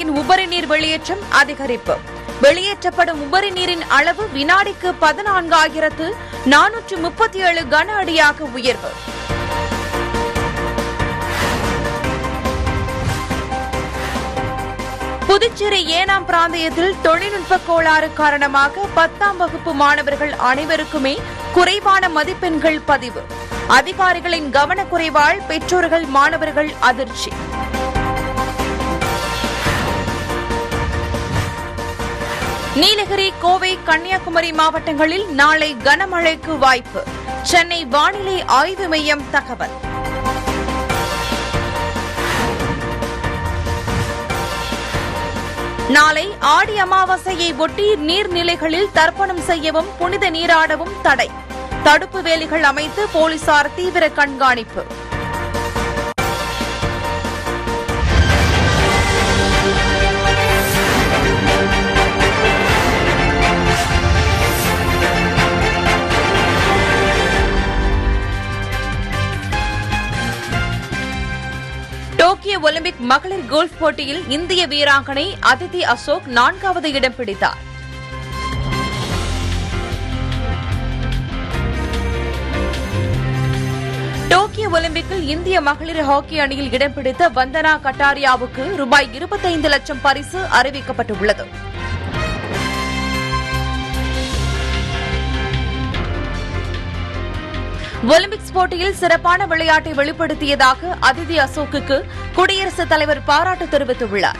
அணையின் உபரி நீர் வெளியேற்றம் அதிகரிப்பு வெளியேற்றப்படும் உபரி நீரின் அளவு வினாடிக்கு பதினான்காயிரத்து நானூற்று முப்பத்தி ஏழு கன அடியாக உயர்வு புதுச்சேரி ஏனாம் பிராந்தியத்தில் தொழில்நுட்ப கோளாறு காரணமாக பத்தாம் வகுப்பு மாணவர்கள் அனைவருக்குமே குறைவான மதிப்பெண்கள் பதிவு அதிகாரிகளின் கவனக்குறைவால் பெற்றோர்கள் மாணவர்கள் அதிர்ச்சி நீலகிரி கோவை கன்னியாகுமரி மாவட்டங்களில் நாளை கனமழைக்கு வாய்ப்பு சென்னை வானிலை ஆய்வு மையம் தகவல் நாளை ஆடி அமாவாசையை ஒட்டி நீர்நிலைகளில் தர்ப்பணம் செய்யவும் புனித நீராடவும் தடை தடுப்பு வேலிகள் அமைத்து போலீசார் தீவிர கண்காணிப்பு டோக்கியோ ஒலிம்பிக் மகளிர் கோல்ஃப் போட்டியில் இந்திய வீராங்கனை அதிதி அசோக் நான்காவது இடம் பிடித்தார் டோக்கியோ ஒலிம்பிக்கில் இந்திய மகளிர் ஹாக்கி அணியில் இடம் பிடித்த வந்தனா கட்டாரியாவுக்கு ரூபாய் இருபத்தைந்து லட்சம் பரிசு அறிவிக்கப்பட்டுள்ளது ஒலிம்பிக்ஸ் போட்டியில் சிறப்பான விளையாட்டை வெளிப்படுத்தியதாக அதிதி அசோக்குக்கு குடியரசுத் தலைவர் பாராட்டு தெரிவித்துள்ளார்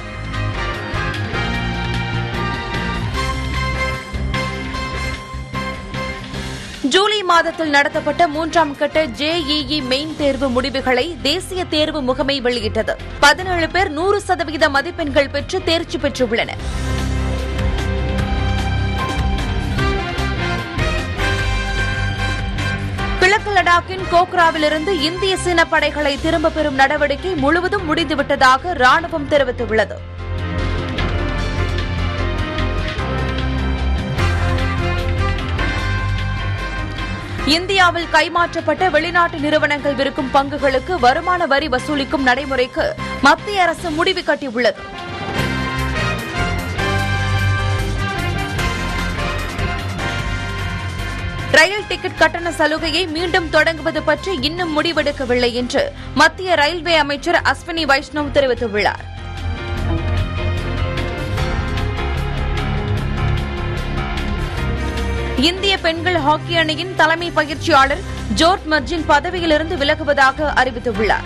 ஜூலை மாதத்தில் நடத்தப்பட்ட மூன்றாம் கட்ட ஜேஇஇ மெயின் தேர்வு முடிவுகளை தேசிய தேர்வு முகமை வெளியிட்டது பதினேழு பேர் நூறு சதவீத மதிப்பெண்கள் பெற்று தேர்ச்சி பெற்றுள்ளனர் கிழக்கு லடாக்கின் கோக்ராவிலிருந்து இந்திய சீன படைகளை திரும்பப் பெறும் நடவடிக்கை முழுவதும் முடிந்துவிட்டதாக ராணுவம் தெரிவித்துள்ளது இந்தியாவில் கைமாற்றப்பட்ட வெளிநாட்டு நிறுவனங்கள் விற்கும் பங்குகளுக்கு வருமான வரி வசூலிக்கும் நடைமுறைக்கு மத்திய அரசு முடிவு கட்டியுள்ளது ரயில் டிக்கெட் கட்டண சலுகையை மீண்டும் தொடங்குவது பற்றி இன்னும் முடிவெடுக்கவில்லை என்று மத்திய ரயில்வே அமைச்சர் அஸ்வினி வைஷ்ணவ் தெரிவித்துள்ளார் இந்திய பெண்கள் ஹாக்கி அணியின் தலைமை பயிற்சியாளர் ஜோர்ட் மர்ஜின் பதவியிலிருந்து விலகுவதாக அறிவித்துள்ளார்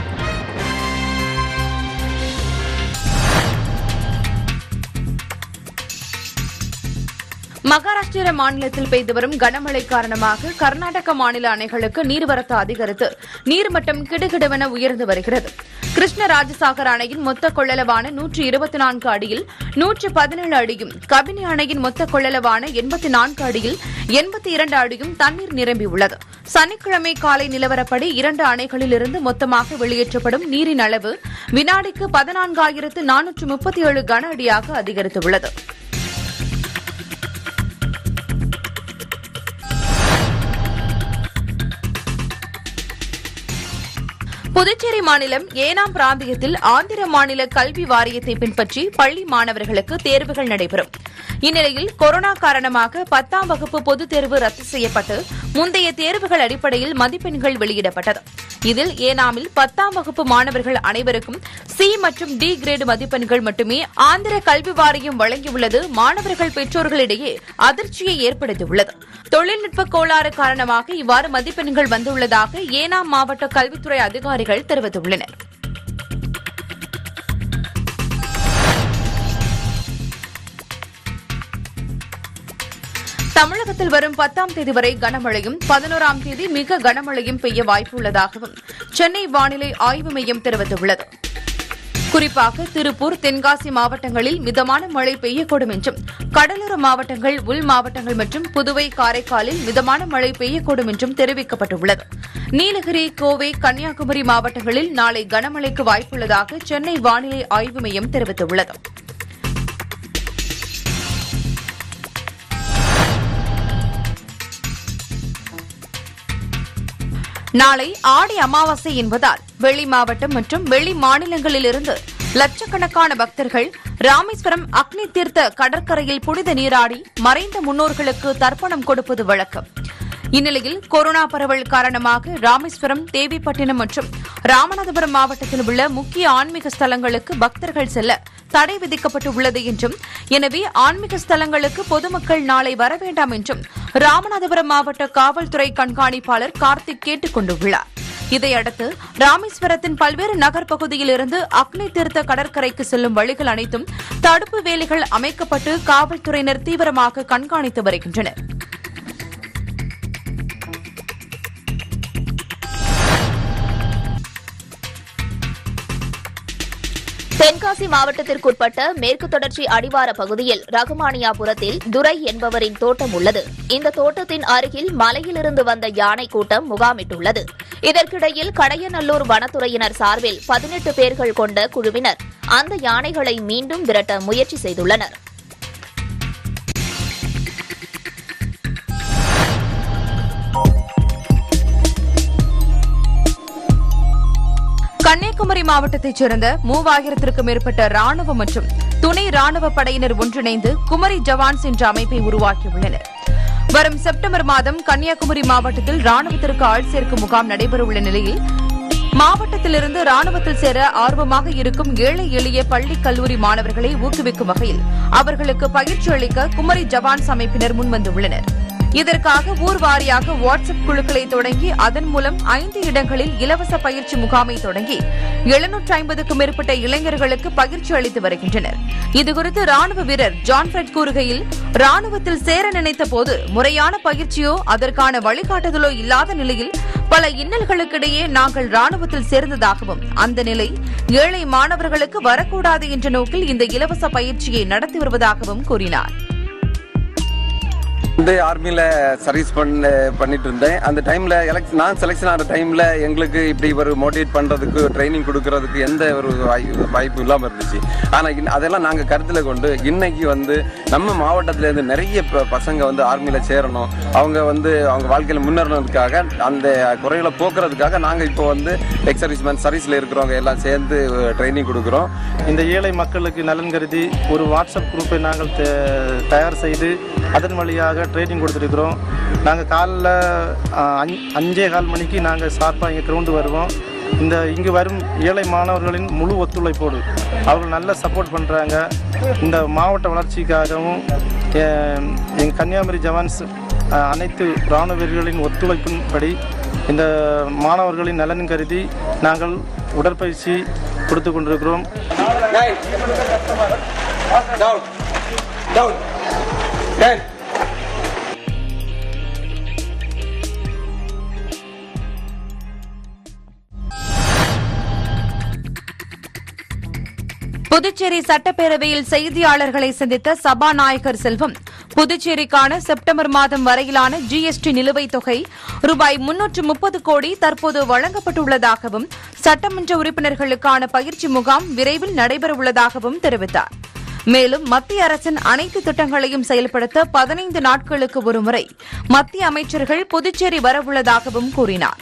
மகாராஷ்டிர மாநிலத்தில் பெய்து வரும் கனமழை காரணமாக கர்நாடக மாநில அணைகளுக்கு நீர்வரத்து அதிகரித்து நீர்மட்டம் கிடுகிடுவென உயர்ந்து வருகிறது கிருஷ்ணராஜசாகர் அணையின் மொத்த கொள்ளளவான நூற்று இருபத்தி நான்கு அடியில் நூற்று பதினேழு அடியும் கபினி அணையின் மொத்த கொள்ளளவான எண்பத்தி நான்கு அடியில் எண்பத்தி இரண்டு அடியும் தண்ணீர் நிரம்பியுள்ளது சனிக்கிழமை காலை நிலவரப்படி இரண்டு அணைகளில் இருந்து மொத்தமாக வெளியேற்றப்படும் நீரின் அளவு வினாடிக்கு பதினான்காயிரத்து நானூற்று முப்பத்தி ஏழு கன அடியாக அதிகரித்துள்ளது புதுச்சேரி மாநிலம் ஏனாம் பிராந்தியத்தில் ஆந்திர மாநில கல்வி வாரியத்தை பின்பற்றி பள்ளி மாணவர்களுக்கு தேர்வுகள் நடைபெறும் இந்நிலையில் கொரோனா காரணமாக பத்தாம் வகுப்பு பொதுத் தேர்வு ரத்து செய்யப்பட்டு முந்தைய தேர்வுகள் அடிப்படையில் மதிப்பெண்கள் வெளியிடப்பட்டது இதில் ஏனாமில் பத்தாம் வகுப்பு மாணவர்கள் அனைவருக்கும் சி மற்றும் டி கிரேடு மதிப்பெண்கள் மட்டுமே ஆந்திர கல்வி வாரியம் வழங்கியுள்ளது மாணவர்கள் பெற்றோர்களிடையே அதிர்ச்சியை ஏற்படுத்தியுள்ளது தொழில்நுட்ப கோளாறு காரணமாக இவ்வாறு மதிப்பெண்கள் வந்துள்ளதாக ஏனாம் மாவட்ட கல்வித்துறை அதிகாரிகள் தெரிவித்துள்ளனர் தமிழகத்தில் வரும் பத்தாம் தேதி வரை கனமழையும் பதினோராம் தேதி மிக கனமழையும் பெய்ய வாய்ப்புள்ளதாகவும் சென்னை வானிலை ஆய்வு மையம் தெரிவித்துள்ளது குறிப்பாக திருப்பூர் தென்காசி மாவட்டங்களில் மிதமான மழை பெய்யக்கூடும் என்றும் கடலோர மாவட்டங்கள் உள் மாவட்டங்கள் மற்றும் புதுவை காரைக்காலில் மிதமான மழை பெய்யக்கூடும் என்றும் தெரிவிக்கப்பட்டுள்ளது நீலகிரி கோவை கன்னியாகுமரி மாவட்டங்களில் நாளை கனமழைக்கு வாய்ப்புள்ளதாக சென்னை வானிலை ஆய்வு மையம் தெரிவித்துள்ளது நாளை ஆடி அமாவாசை என்பதால் வெளி மாவட்டம் மற்றும் வெளி மாநிலங்களிலிருந்து லட்சக்கணக்கான பக்தர்கள் ராமேஸ்வரம் அக்னி தீர்த்த கடற்கரையில் புனித நீராடி மறைந்த முன்னோர்களுக்கு தர்ப்பணம் கொடுப்பது வழக்கம் இந்நிலையில் கொரோனா பரவல் காரணமாக ராமேஸ்வரம் தேவிப்பட்டினம் மற்றும் ராமநாதபுரம் மாவட்டத்தில் உள்ள முக்கிய ஆன்மீக ஸ்தலங்களுக்கு பக்தர்கள் செல்ல தடை விதிக்கப்பட்டுள்ளது என்றும் எனவே ஆன்மீக ஸ்தலங்களுக்கு பொதுமக்கள் நாளை வர வேண்டாம் என்றும் ராமநாதபுரம் மாவட்ட காவல்துறை கண்காணிப்பாளர் கார்த்திக் கேட்டுக் கொண்டுள்ளார் இதையடுத்து ராமேஸ்வரத்தின் பல்வேறு நகர் பகுதியில் இருந்து அக்னி தீர்த்த கடற்கரைக்கு செல்லும் வழிகள் அனைத்தும் தடுப்பு வேலிகள் அமைக்கப்பட்டு காவல்துறையினர் தீவிரமாக கண்காணித்து வருகின்றனர் தென்காசி மாவட்டத்திற்குட்பட்ட மேற்கு தொடர்ச்சி அடிவார பகுதியில் ரகுமானியாபுரத்தில் துரை என்பவரின் தோட்டம் உள்ளது இந்த தோட்டத்தின் அருகில் மலையிலிருந்து வந்த யானை கூட்டம் முகாமிட்டுள்ளது இதற்கிடையில் கடையநல்லூர் வனத்துறையினர் சார்பில் பதினெட்டு பேர்கள் கொண்ட குழுவினர் அந்த யானைகளை மீண்டும் விரட்ட முயற்சி செய்துள்ளனர் கன்னியாகுமரி மாவட்டத்தைச் சேர்ந்த மூவாயிரத்திற்கும் மேற்பட்ட ராணுவ மற்றும் துணை ராணுவ படையினர் ஒன்றிணைந்து குமரி ஜவான்ஸ் என்ற அமைப்பை உருவாக்கியுள்ளனர் வரும் செப்டம்பர் மாதம் கன்னியாகுமரி மாவட்டத்தில் ராணுவத்திற்கு ஆள் சேர்க்கும் முகாம் நடைபெறவுள்ள நிலையில் மாவட்டத்திலிருந்து ராணுவத்தில் சேர ஆர்வமாக இருக்கும் ஏழை எளிய பள்ளி கல்லூரி மாணவர்களை ஊக்குவிக்கும் வகையில் அவர்களுக்கு பயிற்சி அளிக்க குமரி ஜவான்ஸ் அமைப்பினர் முன்வந்துள்ளனர் இதற்காக ஊர் வாரியாக வாட்ஸ்அப் குழுக்களை தொடங்கி அதன் மூலம் ஐந்து இடங்களில் இலவச பயிற்சி முகாமை தொடங்கி எழுநூற்று ஐம்பதுக்கும் மேற்பட்ட இளைஞர்களுக்கு பயிற்சி அளித்து வருகின்றனர் இதுகுறித்து ராணுவ வீரர் ஜான்ஃபிரட் கூறுகையில் ராணுவத்தில் சேர நினைத்த போது முறையான பயிற்சியோ அதற்கான வழிகாட்டுதலோ இல்லாத நிலையில் பல இன்னல்களுக்கிடையே நாங்கள் ராணுவத்தில் சேர்ந்ததாகவும் அந்த நிலை ஏழை மாணவர்களுக்கு வரக்கூடாது என்ற நோக்கில் இந்த இலவச பயிற்சியை நடத்தி வருவதாகவும் கூறினார் வந்து ஆர்மியில் சர்வீஸ் பண்ண பண்ணிட்டு இருந்தேன் அந்த டைமில் எலக்ட் நான் செலெக்ஷன் ஆகிற டைமில் எங்களுக்கு இப்படி ஒரு மோட்டிவேட் பண்ணுறதுக்கு ட்ரைனிங் கொடுக்கறதுக்கு எந்த ஒரு வாய்- வாய்ப்பு இல்லாமல் இருந்துச்சு ஆனால் அதெல்லாம் நாங்கள் கருத்தில் கொண்டு இன்னைக்கு வந்து நம்ம மாவட்டத்திலேருந்து நிறைய ப- பசங்க வந்து ஆர்மியில் சேரணும் அவங்க வந்து அவங்க வாழ்க்கையில் முன்னேறணுக்காக அந்த குறைகளை போக்குறதுக்காக நாங்கள் இப்போ வந்து எக்ஸ் சர்வீஸ்மேன் சர்வீஸில் இருக்கிறவங்க எல்லாம் சேர்ந்து ட்ரைனிங் கொடுக்குறோம் இந்த ஏழை மக்களுக்கு நலன் கருதி ஒரு வாட்ஸ்அப் குரூப்பை நாங்கள் தே- தயார் செய்து அதன் வழியாக ட்ரைனிங் கொடுத்துருக்குறோம் நாங்கள் காலைல ஆ, அஞ்- அஞ்சே கால் மணிக்கு நாங்கள் ஷார்ப்பாக இங்கே கிரவுண்டு வருவோம் இந்த இங்கு வரும் ஏழை மாணவர்களின் முழு ஒத்துழைப்போடு அவர்கள் நல்ல சப்போர்ட் பண்ணுறாங்க இந்த மாவட்ட வளர்ச்சிக்காகவும் எங்கள் கன்னியாகுமரி ஜவான்ஸ் ஆ, அனைத்து இராணுவ வீரர்களின் ஒத்துழைப்பின்படி இந்த மாணவர்களின் நலன் கருதி நாங்கள் உடற்பயிற்சி கொடுத்து கொண்டிருக்கிறோம் Down. Down. Ten. புதுச்சேரி சட்டப்பேரவையில் செய்தியாளர்களை சந்தித்த சபாநாயகர் செல்வம் புதுச்சேரிக்கான செப்டம்பர் மாதம் வரையிலான ஜிஎஸ்டி நிலுவைத் தொகை ரூபாய் முன்னூற்று முப்பது கோடி தற்போது வழங்கப்பட்டுள்ளதாகவும் சட்டமன்ற உறுப்பினர்களுக்கான பயிற்சி முகாம் விரைவில் நடைபெறவுள்ளதாகவும் தெரிவித்தார் மேலும் மத்திய அரசின் அனைத்து திட்டங்களையும் செயல்படுத்த பதினைந்து நாட்களுக்கு ஒருமுறை மத்திய அமைச்சர்கள் புதுச்சேரி வரவுள்ளதாகவும் கூறினார்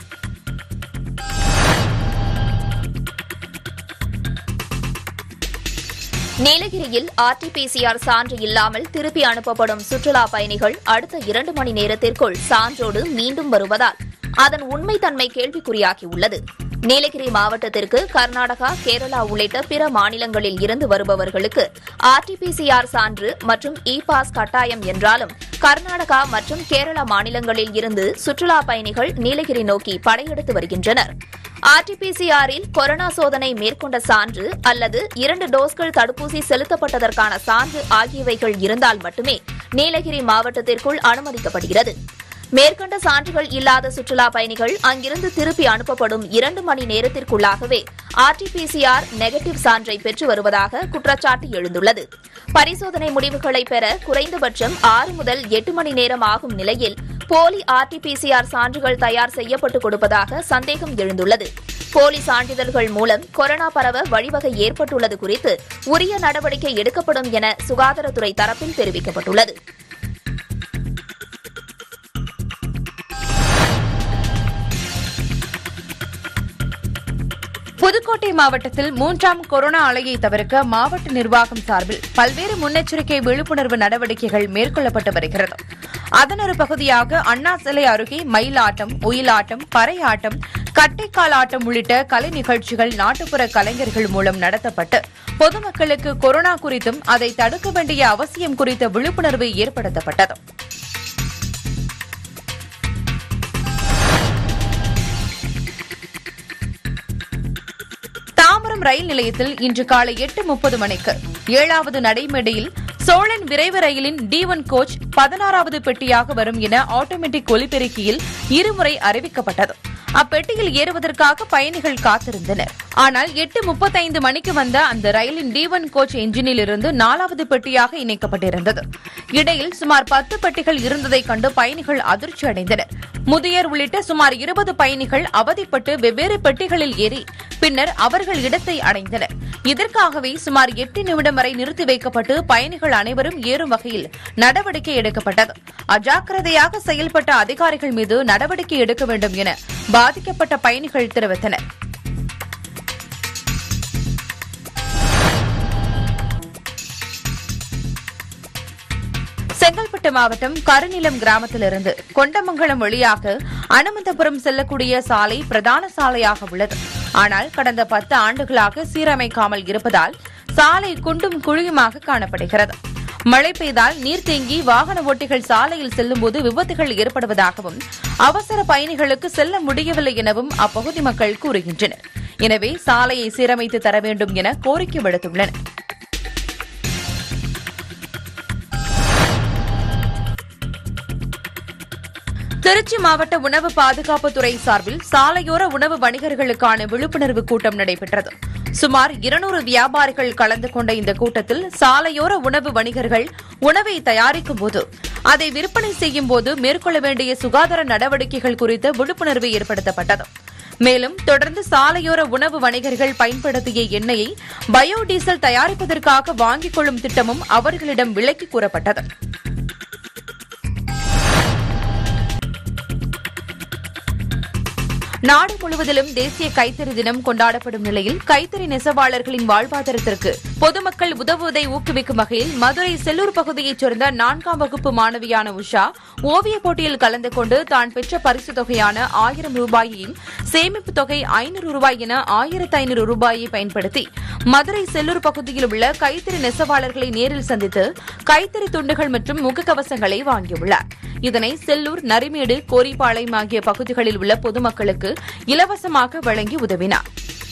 நீலகிரியில் ஆர்டிபிசிஆர் சான்று இல்லாமல் திருப்பி அனுப்பப்படும் சுற்றுலா பயணிகள் அடுத்த இரண்டு மணி நேரத்திற்குள் சான்றோடு மீண்டும் வருவதால் அதன் உண்மைத்தன்மை கேள்விக்குறியாகியுள்ளது நீலகிரி மாவட்டத்திற்கு கர்நாடகா கேரளா உள்ளிட்ட பிற மாநிலங்களில் இருந்து வருபவர்களுக்கு ஆர்டிபிசிஆர் சான்று மற்றும் இ பாஸ் கட்டாயம் என்றாலும் கர்நாடகா மற்றும் கேரளா மாநிலங்களில் இருந்து சுற்றுலா பயணிகள் நீலகிரி நோக்கி படையெடுத்து வருகின்றனர் ஆர்டிபிசிஆரில் கொரோனா சோதனை மேற்கொண்ட சான்று அல்லது இரண்டு டோஸ்கள் தடுப்பூசி செலுத்தப்பட்டதற்கான சான்று ஆகியவைகள் இருந்தால் மட்டுமே நீலகிரி மாவட்டத்திற்குள் அனுமதிக்கப்படுகிறது மேற்கண்ட சான்றுகள் இல்லாத சுற்றுலா பயணிகள் அங்கிருந்து திருப்பி அனுப்பப்படும் இரண்டு மணி நேரத்திற்குள்ளாகவே ஆர்டிபிசிஆர் நெகட்டிவ் சான்றை பெற்று வருவதாக குற்றச்சாட்டு எழுந்துள்ளது பரிசோதனை முடிவுகளை பெற குறைந்தபட்சம் ஆறு முதல் எட்டு மணி நேரம் ஆகும் நிலையில் போலி ஆர்டிபிசிஆர் சான்றுகள் தயார் செய்யப்பட்டு கொடுப்பதாக சந்தேகம் எழுந்துள்ளது போலி சான்றிதழ்கள் மூலம் கொரோனா பரவ வழிவகை ஏற்பட்டுள்ளது குறித்து உரிய நடவடிக்கை எடுக்கப்படும் என சுகாதாரத்துறை தரப்பில் தெரிவிக்கப்பட்டுள்ளது புதுக்கோட்டை மாவட்டத்தில் மூன்றாம் கொரோனா அலையை தவிர்க்க மாவட்ட நிர்வாகம் சார்பில் பல்வேறு முன்னெச்சரிக்கை விழிப்புணர்வு நடவடிக்கைகள் மேற்கொள்ளப்பட்டு வருகிறது அதன் ஒரு பகுதியாக அண்ணா சிலை அருகே மயிலாட்டம் ஒயிலாட்டம் பறையாட்டம் கட்டைக்கால் ஆட்டம் உள்ளிட்ட கலை நிகழ்ச்சிகள் நாட்டுப்புற கலைஞர்கள் மூலம் நடத்தப்பட்டு பொதுமக்களுக்கு கொரோனா குறித்தும் அதை தடுக்க வேண்டிய அவசியம் குறித்த விழிப்புணர்வு ஏற்படுத்தப்பட்டது தாம்பரம் ரயில் நிலையத்தில் இன்று காலை எட்டு முப்பது மணிக்கு ஏழாவது நடைமேடையில் சோழன் விரைவு ரயிலின் டி ஒன் கோச் பதினாறாவது பெட்டியாக வரும் என ஆட்டோமேட்டிக் ஒலிபெருக்கியில் இருமுறை அறிவிக்கப்பட்டது அப்பெட்டியில் ஏறுவதற்காக பயணிகள் காத்திருந்தனர் ஆனால் எட்டு முப்பத்தைந்து மணிக்கு வந்த அந்த ரயிலின் டி ஒன் கோச் என்ஜினில் இருந்து நாலாவது பெட்டியாக இணைக்கப்பட்டிருந்தது இடையில் சுமார் பத்து பெட்டிகள் இருந்ததைக் கண்டு பயணிகள் அதிர்ச்சி அடைந்தனர் முதியர் உள்ளிட்ட சுமார் இருபது பயணிகள் அவதிப்பட்டு வெவ்வேறு பெட்டிகளில் ஏறி பின்னர் அவர்கள் இடத்தை அடைந்தனர் இதற்காகவே சுமார் எட்டு நிமிடம் வரை நிறுத்தி வைக்கப்பட்டு பயணிகள் அனைவரும் ஏறும் வகையில் நடவடிக்கை எடுக்கப்பட்டது அஜாக்கிரதையாக செயல்பட்ட அதிகாரிகள் மீது நடவடிக்கை எடுக்க வேண்டும் என பாதிக்கப்பட்ட பயணிகள் தெரிவித்தனர் செங்கல்பட்டு மாவட்டம் கருநிலம் கிராமத்திலிருந்து கொண்டமங்கலம் வழியாக அனுமந்தபுரம் செல்லக்கூடிய சாலை பிரதான சாலையாக உள்ளது ஆனால் கடந்த பத்து ஆண்டுகளாக சீரமைக்காமல் இருப்பதால் சாலை குண்டும் குழியுமாக காணப்படுகிறது மழை பெய்தால் நீர் தேங்கி வாகன ஓட்டிகள் சாலையில் செல்லும்போது விபத்துகள் ஏற்படுவதாகவும் அவசர பயணிகளுக்கு செல்ல முடியவில்லை எனவும் அப்பகுதி மக்கள் கூறுகின்றனர் எனவே சாலையை சீரமைத்து தர வேண்டும் என கோரிக்கை விடுத்துள்ளனர் திருச்சி மாவட்ட உணவு பாதுகாப்புத்துறை சார்பில் சாலையோர உணவு வணிகர்களுக்கான விழிப்புணர்வு கூட்டம் நடைபெற்றது சுமார் இருநூறு வியாபாரிகள் கலந்து கொண்ட இந்த கூட்டத்தில் சாலையோர உணவு வணிகர்கள் உணவை தயாரிக்கும் போது அதை விற்பனை செய்யும் போது மேற்கொள்ள வேண்டிய சுகாதார நடவடிக்கைகள் குறித்த விழிப்புணர்வு ஏற்படுத்தப்பட்டது மேலும் தொடர்ந்து சாலையோர உணவு வணிகர்கள் பயன்படுத்திய எண்ணெயை பயோடீசல் தயாரிப்பதற்காக வாங்கிக் கொள்ளும் திட்டமும் அவர்களிடம் விலக்கி கூறப்பட்டது நாடு முழுவதிலும் தேசிய கைத்தறி தினம் கொண்டாடப்படும் நிலையில் கைத்தறி நெசவாளர்களின் வாழ்வாதாரத்திற்கு பொதுமக்கள் உதவுவதை ஊக்குவிக்கும் வகையில் மதுரை செல்லூர் பகுதியைச் சேர்ந்த நான்காம் வகுப்பு மாணவியான உஷா ஓவியப் போட்டியில் கலந்து கொண்டு தான் பெற்ற பரிசுத் தொகையான ஆயிரம் ரூபாயையும் சேமிப்பு தொகை ஐநூறு ரூபாய் என ஆயிரத்து ஐநூறு ரூபாயை பயன்படுத்தி மதுரை செல்லூர் பகுதியில் உள்ள கைத்தறி நெசவாளர்களை நேரில் சந்தித்து கைத்தறி துண்டுகள் மற்றும் முகக்கவசங்களை வாங்கியுள்ளார் இதனை செல்லூர் நரிமேடு கோரிப்பாளையம் ஆகிய பகுதிகளில் உள்ள பொதுமக்களுக்கு இலவசமாக வழங்கி உதவினார்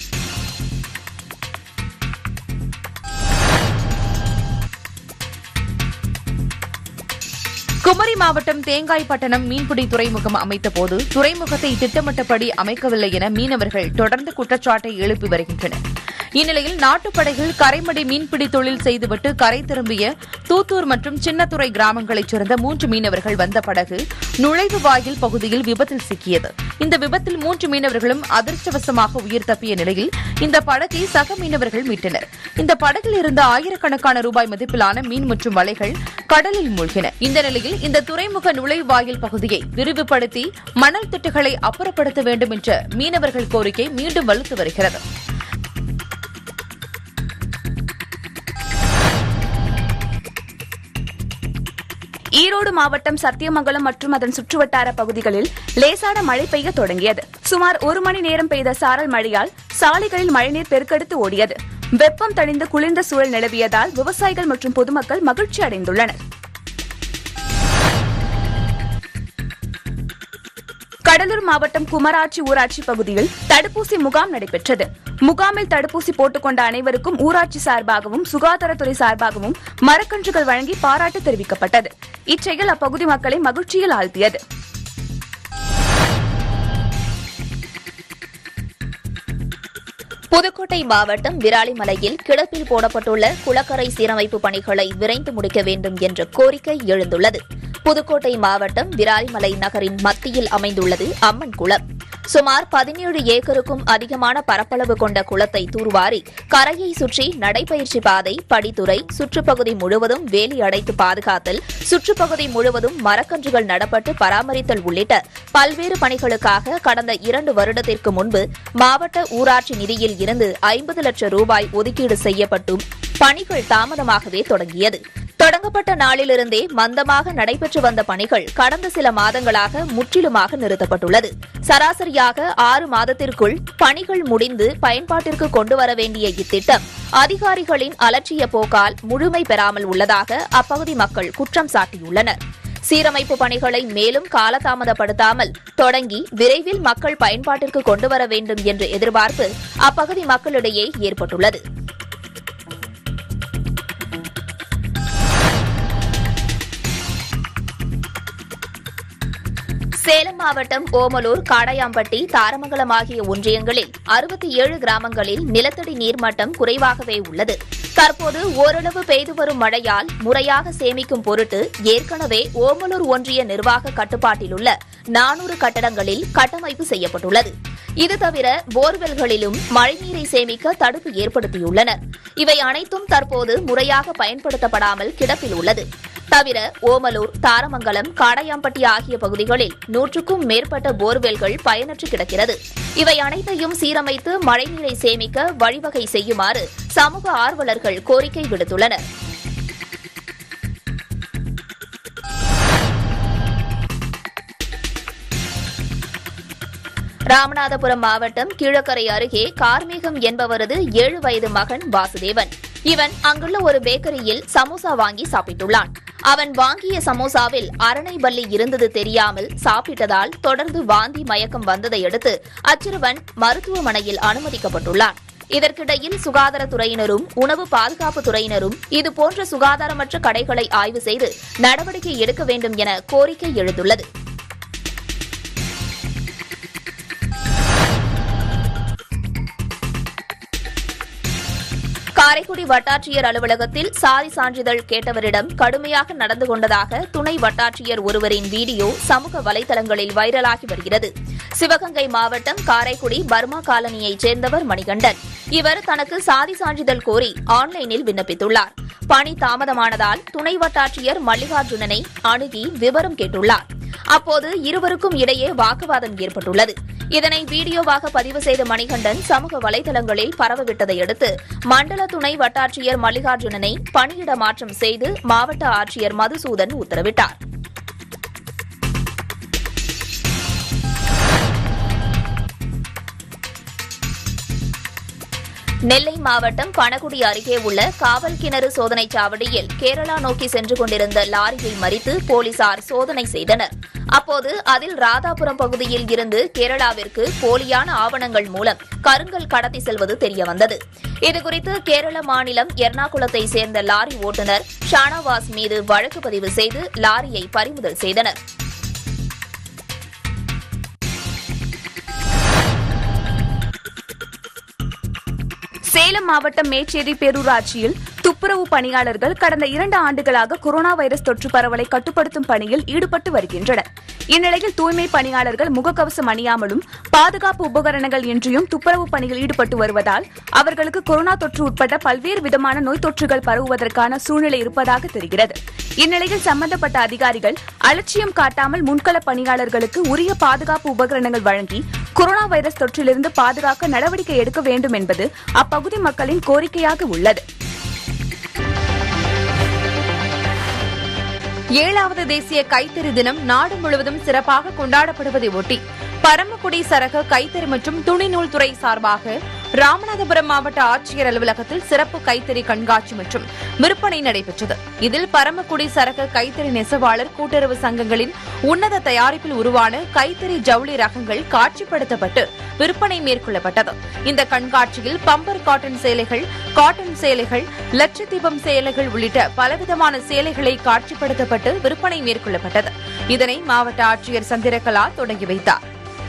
குமரி மாவட்டம் தேங்காய்பட்டணம் மீன்பிடி துறைமுகம் அமைத்தபோது துறைமுகத்தை திட்டமிட்டபடி அமைக்கவில்லை என மீனவர்கள் தொடர்ந்து குற்றச்சாட்டை எழுப்பி வருகின்றனர் இந்நிலையில் நாட்டுப்படைகள் கரைமடை மீன்பிடி தொழில் செய்துவிட்டு கரை திரும்பிய தூத்தூர் மற்றும் சின்னத்துறை கிராமங்களைச் சேர்ந்த மூன்று மீனவர்கள் வந்த படகு நுழைவு வாயில் பகுதியில் விபத்தில் சிக்கியது இந்த விபத்தில் மூன்று மீனவர்களும் அதிர்ஷ்டவசமாக உயிர் தப்பிய நிலையில் இந்த படகை சக மீனவர்கள் மீட்டனர் இந்த படகில் இருந்த ஆயிரக்கணக்கான ரூபாய் மதிப்பிலான மீன் மற்றும் வலைகள் கடலில் மூழ்கின இந்த நிலையில் இந்த துறைமுக நுழைவாயில் பகுதியை விரிவுபடுத்தி மணல் திட்டுகளை அப்புறப்படுத்த வேண்டும் என்ற மீனவர்கள் கோரிக்கை மீண்டும் வலுத்து வருகிறது ஈரோடு மாவட்டம் சத்தியமங்கலம் மற்றும் அதன் சுற்றுவட்டார பகுதிகளில் லேசான மழை பெய்ய தொடங்கியது சுமார் ஒரு மணி நேரம் பெய்த சாரல் மழையால் சாலைகளில் மழைநீர் பெருக்கெடுத்து ஓடியது வெப்பம் தணிந்து குளிர்ந்த சூழல் நிலவியதால் விவசாயிகள் மற்றும் பொதுமக்கள் மகிழ்ச்சி அடைந்துள்ளனர் கடலூர் மாவட்டம் குமராட்சி ஊராட்சி பகுதியில் தடுப்பூசி முகாம் நடைபெற்றது முகாமில் தடுப்பூசி போட்டுக்கொண்ட அனைவருக்கும் ஊராட்சி சார்பாகவும் சுகாதாரத்துறை சார்பாகவும் மரக்கன்றுகள் வழங்கி பாராட்டு தெரிவிக்கப்பட்டது இச்செயல் அப்பகுதி மக்களை மகிழ்ச்சியில் ஆழ்த்தியது புதுக்கோட்டை மாவட்டம் விராலிமலையில் கிடப்பில் போடப்பட்டுள்ள குளக்கரை சீரமைப்பு பணிகளை விரைந்து முடிக்க வேண்டும் என்ற கோரிக்கை எழுந்துள்ளது புதுக்கோட்டை மாவட்டம் விராலிமலை நகரின் மத்தியில் அமைந்துள்ளது அம்மன் குளம் சுமார் பதினேழு ஏக்கருக்கும் அதிகமான பரப்பளவு கொண்ட குளத்தை தூர்வாரி கரையை சுற்றி நடைபயிற்சி பாதை படித்துறை சுற்றுப்பகுதி முழுவதும் வேலி அடைத்து பாதுகாத்தல் சுற்றுப்பகுதி முழுவதும் மரக்கன்றுகள் நடப்பட்டு பராமரித்தல் உள்ளிட்ட பல்வேறு பணிகளுக்காக கடந்த இரண்டு வருடத்திற்கு முன்பு மாவட்ட ஊராட்சி நிதியில் இருந்து ஐம்பது லட்சம் ரூபாய் ஒதுக்கீடு செய்யப்பட்டும் பணிகள் தாமதமாகவே தொடங்கியது தொடங்கப்பட்ட நாளிலிருந்தே மந்தமாக நடைபெற்று வந்த பணிகள் கடந்த சில மாதங்களாக முற்றிலுமாக நிறுத்தப்பட்டுள்ளது சராசரியாக ஆறு மாதத்திற்குள் பணிகள் முடிந்து பயன்பாட்டிற்கு கொண்டு வர வேண்டிய இத்திட்டம் அதிகாரிகளின் அலட்சிய போக்கால் முழுமை பெறாமல் உள்ளதாக அப்பகுதி மக்கள் குற்றம் சாட்டியுள்ளனர் சீரமைப்பு பணிகளை மேலும் காலதாமதப்படுத்தாமல் தொடங்கி விரைவில் மக்கள் பயன்பாட்டிற்கு கொண்டு வர வேண்டும் என்ற எதிர்பார்ப்பு அப்பகுதி மக்களிடையே ஏற்பட்டுள்ளது சேலம் மாவட்டம் ஓமலூர் காடையாம்பட்டி தாரமங்கலம் ஆகிய ஒன்றியங்களில் அறுபத்தி ஏழு கிராமங்களில் நிலத்தடி நீர்மட்டம் குறைவாகவே உள்ளது தற்போது ஓரளவு பெய்து வரும் மழையால் முறையாக சேமிக்கும் பொருட்டு ஏற்கனவே ஓமலூர் ஒன்றிய நிர்வாக கட்டுப்பாட்டிலுள்ள நானூறு கட்டடங்களில் கட்டமைப்பு செய்யப்பட்டுள்ளது இது தவிர போர்வெல்களிலும் மழைநீரை சேமிக்க தடுப்பு ஏற்படுத்தியுள்ளனர் இவை அனைத்தும் தற்போது முறையாக பயன்படுத்தப்படாமல் கிடப்பில் உள்ளது தவிர ஓமலூர் தாரமங்கலம் காடையாம்பட்டி ஆகிய பகுதிகளில் நூற்றுக்கும் மேற்பட்ட போர்வெல்கள் பயனற்று கிடக்கிறது இவை அனைத்தையும் சீரமைத்து மழைநீரை சேமிக்க வழிவகை செய்யுமாறு சமூக ஆர்வலர்கள் கோரிக்கை விடுத்துள்ளனர் ராமநாதபுரம் மாவட்டம் கீழக்கரை அருகே கார்மேகம் என்பவரது ஏழு வயது மகன் வாசுதேவன் இவன் அங்குள்ள ஒரு பேக்கரியில் சமோசா வாங்கி சாப்பிட்டுள்ளான் அவன் வாங்கிய சமோசாவில் அரணை பல்லி இருந்தது தெரியாமல் சாப்பிட்டதால் தொடர்ந்து வாந்தி மயக்கம் வந்ததை அடுத்து அச்சிறுவன் மருத்துவமனையில் அனுமதிக்கப்பட்டுள்ளான் இதற்கிடையில் சுகாதாரத்துறையினரும் உணவு பாதுகாப்பு துறையினரும் இதுபோன்ற சுகாதாரமற்ற கடைகளை ஆய்வு செய்து நடவடிக்கை எடுக்க வேண்டும் என கோரிக்கை எழுந்துள்ளது காரைக்குடி வட்டாட்சியர் அலுவலகத்தில் சாதி சான்றிதழ் கேட்டவரிடம் கடுமையாக நடந்து கொண்டதாக துணை வட்டாட்சியர் ஒருவரின் வீடியோ சமூக வலைதளங்களில் வைரலாகி வருகிறது சிவகங்கை மாவட்டம் காரைக்குடி பர்மா காலனியைச் சேர்ந்தவர் மணிகண்டன் இவர் தனக்கு சாதி சான்றிதழ் கோரி ஆன்லைனில் விண்ணப்பித்துள்ளார் பணி தாமதமானதால் துணை வட்டாட்சியர் மல்லிகார்ஜுனனை அணுகி விவரம் கேட்டுள்ளார் அப்போது இருவருக்கும் இடையே வாக்குவாதம் ஏற்பட்டுள்ளது இதனை வீடியோவாக பதிவு செய்த மணிகண்டன் சமூக வலைதளங்களில் பரவவிட்டதை அடுத்து மண்டல துணை வட்டாட்சியர் மல்லிகார்ஜுனனை பணியிட மாற்றம் செய்து மாவட்ட ஆட்சியர் மதுசூதன் உத்தரவிட்டார் நெல்லை மாவட்டம் பணகுடி அருகே உள்ள காவல் கிணறு சோதனைச் சாவடியில் கேரளா நோக்கி சென்று கொண்டிருந்த லாரியை மறித்து போலீசார் சோதனை செய்தனர் அப்போது அதில் ராதாபுரம் பகுதியில் இருந்து கேரளாவிற்கு போலியான ஆவணங்கள் மூலம் கருங்கல் கடத்தி செல்வது தெரியவந்தது இதுகுறித்து கேரள மாநிலம் எர்ணாகுளத்தை சேர்ந்த லாரி ஓட்டுநர் ஷானவாஸ் மீது வழக்கு பதிவு செய்து லாரியை பறிமுதல் செய்தனர் சேலம் மாவட்டம் மேச்சேரி பேரூராட்சியில் துப்புரவு பணியாளர்கள் கடந்த இரண்டு ஆண்டுகளாக கொரோனா வைரஸ் தொற்று பரவலை கட்டுப்படுத்தும் பணியில் ஈடுபட்டு வருகின்றனர் இந்நிலையில் தூய்மை பணியாளர்கள் முகக்கவசம் அணியாமலும் பாதுகாப்பு உபகரணங்கள் இன்றியும் துப்புரவு பணியில் ஈடுபட்டு வருவதால் அவர்களுக்கு கொரோனா தொற்று உட்பட்ட பல்வேறு விதமான நோய் தொற்றுகள் பரவுவதற்கான சூழ்நிலை இருப்பதாக தெரிகிறது இந்நிலையில் சம்பந்தப்பட்ட அதிகாரிகள் அலட்சியம் காட்டாமல் முன்கள பணியாளர்களுக்கு உரிய பாதுகாப்பு உபகரணங்கள் வழங்கி கொரோனா வைரஸ் தொற்றிலிருந்து பாதுகாக்க நடவடிக்கை எடுக்க வேண்டும் என்பது அப்பகுதி மக்களின் கோரிக்கையாக உள்ளது ஏழாவது தேசிய கைத்தறி தினம் நாடு முழுவதும் சிறப்பாக கொண்டாடப்படுவதை ஒட்டி பரமக்குடி சரக கைத்தறி மற்றும் துணிநூல் துறை சார்பாக ராமநாதபுரம் மாவட்ட ஆட்சியர் அலுவலகத்தில் சிறப்பு கைத்தறி கண்காட்சி மற்றும் விற்பனை நடைபெற்றது இதில் பரமக்குடி சரக கைத்தறி நெசவாளர் கூட்டுறவு சங்கங்களின் உன்னத தயாரிப்பில் உருவான கைத்தறி ஜவுளி ரகங்கள் காட்சிப்படுத்தப்பட்டு விற்பனை மேற்கொள்ளப்பட்டது இந்த கண்காட்சியில் பம்பர் காட்டன் சேலைகள் காட்டன் சேலைகள் லட்சதீபம் சேலைகள் உள்ளிட்ட பலவிதமான சேலைகளை காட்சிப்படுத்தப்பட்டு விற்பனை மேற்கொள்ளப்பட்டது இதனை மாவட்ட ஆட்சியர் சந்திரகலா தொடங்கி வைத்தார்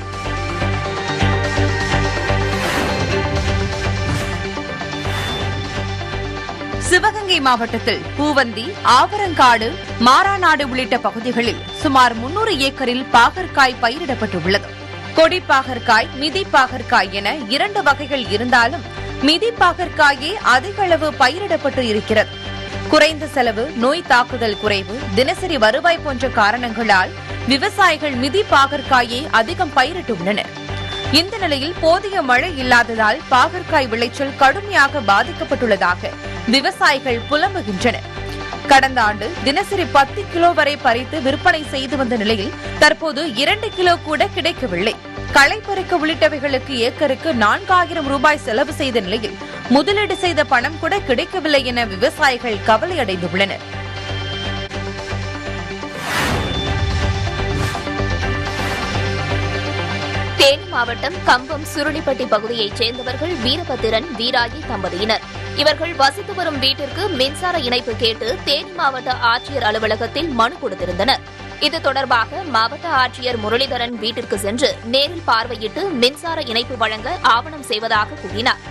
சிவகங்கை மாவட்டத்தில் பூவந்தி ஆவரங்காடு மாராநாடு உள்ளிட்ட பகுதிகளில் சுமார் முன்னூறு ஏக்கரில் பாகற்காய் பயிரிடப்பட்டுள்ளது கொடி பாகற்காய் மிதி பாகற்காய் என இரண்டு வகைகள் இருந்தாலும் மிதி பாகற்காயே அதிக அளவு பயிரிடப்பட்டு இருக்கிறது குறைந்த செலவு நோய் தாக்குதல் குறைவு தினசரி வருவாய் போன்ற காரணங்களால் விவசாயிகள் மிதி பாகற்காயை அதிகம் பயிரிட்டுள்ளனர் இந்த நிலையில் போதிய மழை இல்லாததால் பாகற்காய் விளைச்சல் கடுமையாக பாதிக்கப்பட்டுள்ளதாக விவசாயிகள் புலம்புகின்றனர் கடந்த ஆண்டு தினசரி பத்து கிலோ வரை பறித்து விற்பனை செய்து வந்த நிலையில் தற்போது இரண்டு கிலோ கூட கிடைக்கவில்லை களை பறிக்க உள்ளிட்டவைகளுக்கு ஏக்கருக்கு நான்காயிரம் ரூபாய் செலவு செய்த நிலையில் முதலீடு செய்த பணம் கூட கிடைக்கவில்லை என விவசாயிகள் கவலையடைந்துள்ளனர் தேனி மாவட்டம் கம்பம் சுருளிப்பட்டி பகுதியைச் சேர்ந்தவர்கள் வீரபத்திரன் வீராயி தம்பதியினர் இவர்கள் வசித்து வரும் வீட்டிற்கு மின்சார இணைப்பு கேட்டு தேனி மாவட்ட ஆட்சியர் அலுவலகத்தில் மனு கொடுத்திருந்தனர் இது தொடர்பாக மாவட்ட ஆட்சியர் முரளிதரன் வீட்டிற்கு சென்று நேரில் பார்வையிட்டு மின்சார இணைப்பு வழங்க ஆவணம் செய்வதாக கூறினார்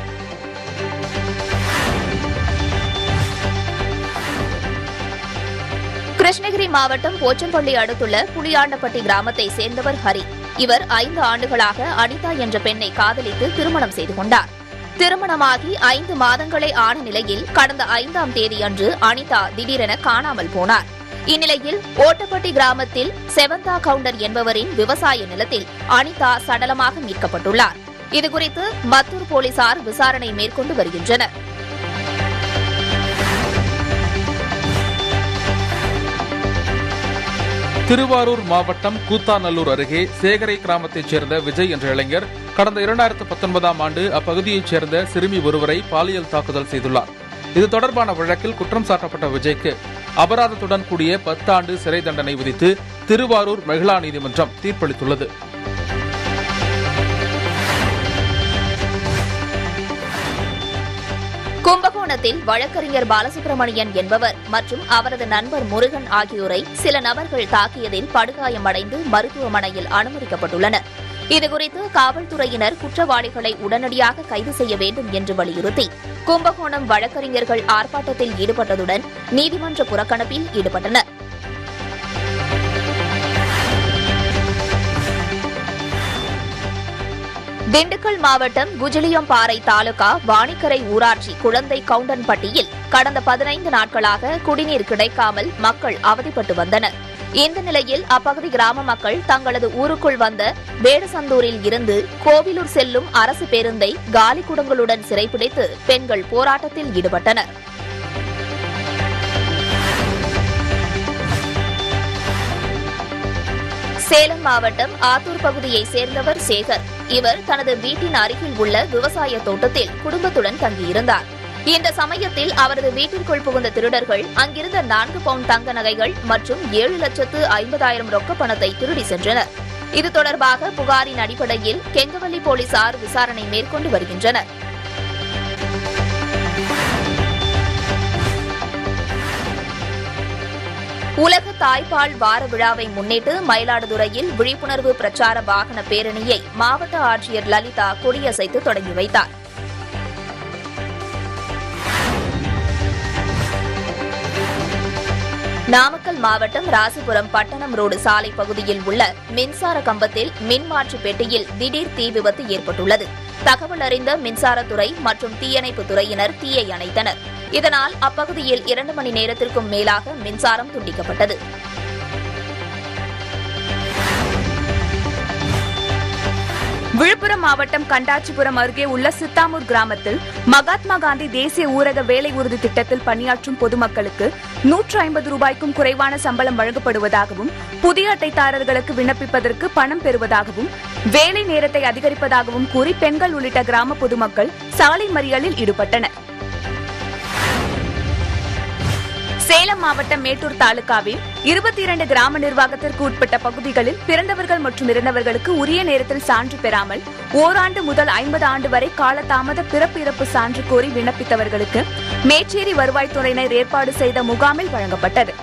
கிருஷ்ணகிரி மாவட்டம் போச்சம்பள்ளி அடுத்துள்ள புலியாண்டப்பட்டி கிராமத்தை சேர்ந்தவர் ஹரி இவர் ஐந்து ஆண்டுகளாக அனிதா என்ற பெண்ணை காதலித்து திருமணம் செய்து கொண்டார் திருமணமாகி ஐந்து மாதங்களே ஆன நிலையில் கடந்த ஐந்தாம் தேதியன்று அனிதா திடீரென காணாமல் போனார் இந்நிலையில் ஓட்டப்பட்டி கிராமத்தில் செவந்தா கவுண்டர் என்பவரின் விவசாய நிலத்தில் அனிதா சடலமாக மீட்கப்பட்டுள்ளார் இதுகுறித்து மத்தூர் போலீசார் விசாரணை மேற்கொண்டு வருகின்றனர் திருவாரூர் மாவட்டம் கூத்தாநல்லூர் அருகே சேகரை கிராமத்தைச் சேர்ந்த விஜய் என்ற இளைஞர் கடந்த இரண்டாயிரத்து பத்தொன்பதாம் ஆண்டு அப்பகுதியைச் சேர்ந்த சிறுமி ஒருவரை பாலியல் தாக்குதல் செய்துள்ளார் இது தொடர்பான வழக்கில் குற்றம் சாட்டப்பட்ட விஜய்க்கு அபராதத்துடன் கூடிய பத்தாண்டு சிறை தண்டனை விதித்து திருவாரூர் மகிழா நீதிமன்றம் தீர்ப்பளித்துள்ளது கும்பகோணத்தில் வழக்கறிஞர் பாலசுப்ரமணியன் என்பவர் மற்றும் அவரது நண்பர் முருகன் ஆகியோரை சில நபர்கள் தாக்கியதில் படுகாயமடைந்து மருத்துவமனையில் அனுமதிக்கப்பட்டுள்ளனர் இதுகுறித்து காவல்துறையினர் குற்றவாளிகளை உடனடியாக கைது செய்ய வேண்டும் என்று வலியுறுத்தி கும்பகோணம் வழக்கறிஞர்கள் ஆர்ப்பாட்டத்தில் ஈடுபட்டதுடன் நீதிமன்ற புறக்கணிப்பில் ஈடுபட்டனர் திண்டுக்கல் மாவட்டம் குஜிலியம்பாறை தாலுகா வாணிக்கரை ஊராட்சி குழந்தை கவுண்டன்பட்டியில் கடந்த பதினைந்து நாட்களாக குடிநீர் கிடைக்காமல் மக்கள் அவதிப்பட்டு வந்தனர் இந்த நிலையில் அப்பகுதி கிராம மக்கள் தங்களது ஊருக்குள் வந்த வேடசந்தூரில் இருந்து கோவிலூர் செல்லும் அரசு பேருந்தை காலி குடங்களுடன் சிறைப்பிடித்து பெண்கள் போராட்டத்தில் ஈடுபட்டனர் சேலம் மாவட்டம் ஆத்தூர் பகுதியைச் சேர்ந்தவர் சேகர் இவர் தனது வீட்டின் அருகில் உள்ள விவசாய தோட்டத்தில் குடும்பத்துடன் தங்கியிருந்தார் இந்த சமயத்தில் அவரது வீட்டிற்குள் புகுந்த திருடர்கள் அங்கிருந்த நான்கு பவுண்ட் தங்க நகைகள் மற்றும் ஏழு லட்சத்து ஐம்பதாயிரம் ரொக்க பணத்தை திருடி சென்றனர் இது தொடர்பாக புகாரின் அடிப்படையில் கெங்கவல்லி போலீசார் விசாரணை மேற்கொண்டு வருகின்றனர் உலக தாய்ப்பால் வார விழாவை முன்னிட்டு மயிலாடுதுறையில் விழிப்புணர்வு பிரச்சார வாகன பேரணியை மாவட்ட ஆட்சியர் லலிதா கொடியசைத்து தொடங்கி வைத்தார் நாமக்கல் மாவட்டம் ராசிபுரம் பட்டணம் ரோடு சாலை பகுதியில் உள்ள மின்சார கம்பத்தில் மின்மாற்றி பெட்டியில் திடீர் தீ விபத்து ஏற்பட்டுள்ளது தகவல் அறிந்த மின்சாரத்துறை மற்றும் தீயணைப்பு துறையினர் தீயை அணைத்தனர் இதனால் அப்பகுதியில் இரண்டு மணி நேரத்திற்கும் மேலாக மின்சாரம் துண்டிக்கப்பட்டது விழுப்புரம் மாவட்டம் கண்டாச்சிபுரம் அருகே உள்ள சித்தாமூர் கிராமத்தில் மகாத்மா காந்தி தேசிய ஊரக வேலை உறுதி திட்டத்தில் பணியாற்றும் பொதுமக்களுக்கு நூற்று ஐம்பது ரூபாய்க்கும் குறைவான சம்பளம் வழங்கப்படுவதாகவும் புதிய அட்டைதாரர்களுக்கு விண்ணப்பிப்பதற்கு பணம் பெறுவதாகவும் வேலை நேரத்தை அதிகரிப்பதாகவும் கூறி பெண்கள் உள்ளிட்ட கிராம பொதுமக்கள் சாலை மறியலில் ஈடுபட்டனர் சேலம் மாவட்டம் மேட்டூர் தாலுகாவில் இருபத்தி இரண்டு கிராம நிர்வாகத்திற்கு உட்பட்ட பகுதிகளில் பிறந்தவர்கள் மற்றும் இறந்தவர்களுக்கு உரிய நேரத்தில் சான்று பெறாமல் ஓராண்டு முதல் ஐம்பது ஆண்டு வரை காலதாமத பிறப்பு இறப்பு சான்று கோரி விண்ணப்பித்தவர்களுக்கு மேச்சேரி வருவாய்த்துறையினர் ஏற்பாடு செய்த முகாமில் வழங்கப்பட்டது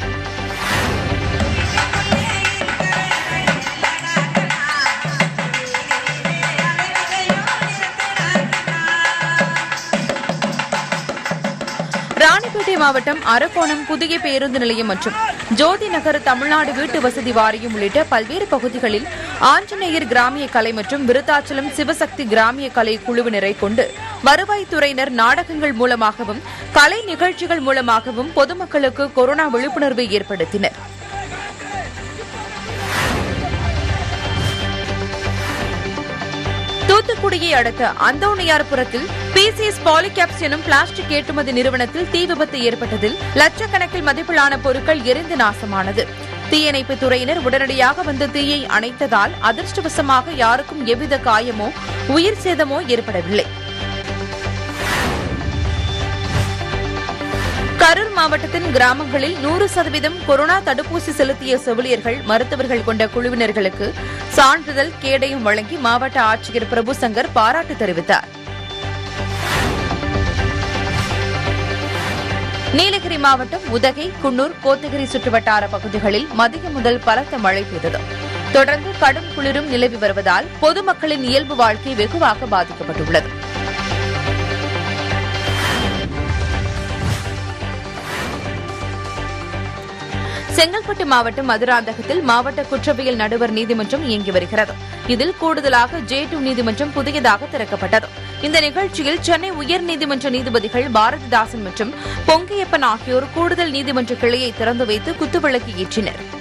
ராணிப்பேட்டை மாவட்டம் அரக்கோணம் புதிய பேருந்து நிலையம் மற்றும் ஜோதி நகர் தமிழ்நாடு வீட்டு வசதி வாரியம் உள்ளிட்ட பல்வேறு பகுதிகளில் ஆஞ்சநேயர் கிராமிய கலை மற்றும் விருத்தாச்சலம் சிவசக்தி கிராமிய கலை குழுவினரை கொண்டு வருவாய்த்துறையினர் நாடகங்கள் மூலமாகவும் கலை நிகழ்ச்சிகள் மூலமாகவும் பொதுமக்களுக்கு கொரோனா விழிப்புணர்வை ஏற்படுத்தினர் தூத்துக்குடியை அடுத்த அந்தோணியார்புரத்தில் பிசிஎஸ் பாலிகேப்ஸ் எனும் பிளாஸ்டிக் ஏற்றுமதி நிறுவனத்தில் தீ விபத்து ஏற்பட்டதில் லட்சக்கணக்கில் மதிப்பிலான பொருட்கள் எரிந்து நாசமானது தீயணைப்பு துறையினர் உடனடியாக வந்து தீயை அணைத்ததால் அதிர்ஷ்டவசமாக யாருக்கும் எவ்வித காயமோ உயிர் சேதமோ ஏற்படவில்லை கரூர் மாவட்டத்தின் கிராமங்களில் நூறு சதவீதம் கொரோனா தடுப்பூசி செலுத்திய செவிலியர்கள் மருத்துவர்கள் கொண்ட குழுவினர்களுக்கு சான்றிதழ் கேடயம் வழங்கி மாவட்ட ஆட்சியர் பிரபு சங்கர் பாராட்டு தெரிவித்தார் நீலகிரி மாவட்டம் உதகை குன்னூர் கோத்தகிரி சுற்றுவட்டார பகுதிகளில் மதியம் முதல் பலத்த மழை பெய்தது தொடர்ந்து கடும் குளிரும் நிலவி வருவதால் பொதுமக்களின் இயல்பு வாழ்க்கை வெகுவாக பாதிக்கப்பட்டுள்ளது செங்கல்பட்டு மாவட்டம் மதுராந்தகத்தில் மாவட்ட குற்றவியல் நடுவர் நீதிமன்றம் இயங்கி வருகிறது இதில் கூடுதலாக ஜே டூ நீதிமன்றம் புதியதாக திறக்கப்பட்டது இந்த நிகழ்ச்சியில் சென்னை உயர்நீதிமன்ற நீதிபதிகள் பாரதிதாசன் மற்றும் பொங்கியப்பன் ஆகியோர் கூடுதல் நீதிமன்ற கிளையை திறந்து வைத்து குத்துவிளக்கு ஏற்றினர்